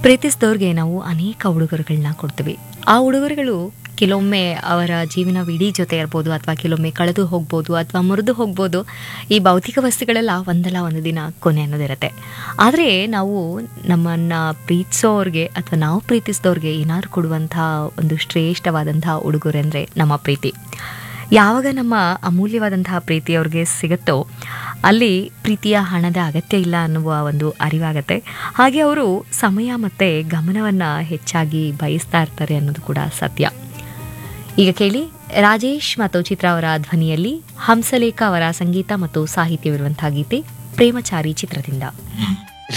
ಪ್ರೀತಿಸಿದವ್ರಿಗೆ ನಾವು ಅನೇಕ ಉಡುಗೊರೆಗಳನ್ನ ಕೊಡ್ತೀವಿ ಆ ಉಡುಗೊರೆಗಳು ಕೆಲವೊಮ್ಮೆ ಅವರ ಜೀವನವಿಡೀ ಜೊತೆ ಇರ್ಬೋದು ಅಥವಾ ಕೆಲವೊಮ್ಮೆ ಕಳೆದು ಹೋಗ್ಬೋದು ಅಥವಾ ಮುರಿದು ಹೋಗ್ಬೋದು ಈ ಭೌತಿಕ ವಸ್ತುಗಳೆಲ್ಲ ಒಂದಲ್ಲ ಒಂದು ದಿನ ಕೊನೆ ಅನ್ನೋದಿರುತ್ತೆ ಆದರೆ ನಾವು ನಮ್ಮನ್ನು ಪ್ರೀತಿಸೋರಿಗೆ ಅಥವಾ ನಾವು ಪ್ರೀತಿಸಿದವ್ರಿಗೆ ಏನಾದ್ರು ಕೊಡುವಂಥ ಒಂದು ಶ್ರೇಷ್ಠವಾದಂತಹ ಉಡುಗೊರೆ ಅಂದರೆ ನಮ್ಮ ಪ್ರೀತಿ ಯಾವಾಗ ನಮ್ಮ ಅಮೂಲ್ಯವಾದಂತಹ ಪ್ರೀತಿ ಅವ್ರಿಗೆ ಸಿಗುತ್ತೋ ಅಲ್ಲಿ ಪ್ರೀತಿಯ ಹಣದ ಅಗತ್ಯ ಇಲ್ಲ ಅನ್ನುವ ಒಂದು ಅರಿವಾಗತ್ತೆ ಹಾಗೆ ಅವರು ಸಮಯ ಮತ್ತು ಗಮನವನ್ನು ಹೆಚ್ಚಾಗಿ ಬಯಸ್ತಾ ಇರ್ತಾರೆ ಅನ್ನೋದು ಕೂಡ ಸತ್ಯ ಈಗ ಕೇಳಿ ರಾಜೇಶ್ ಮತ್ತು ಚಿತ್ರ ಅವರ ಧ್ವನಿಯಲ್ಲಿ ಹಂಸಲೇಖ ಅವರ ಸಂಗೀತ ಮತ್ತು ಸಾಹಿತ್ಯವಿರುವಂತಹ ಗೀತೆ ಪ್ರೇಮಚಾರಿ ಚಿತ್ರದಿಂದ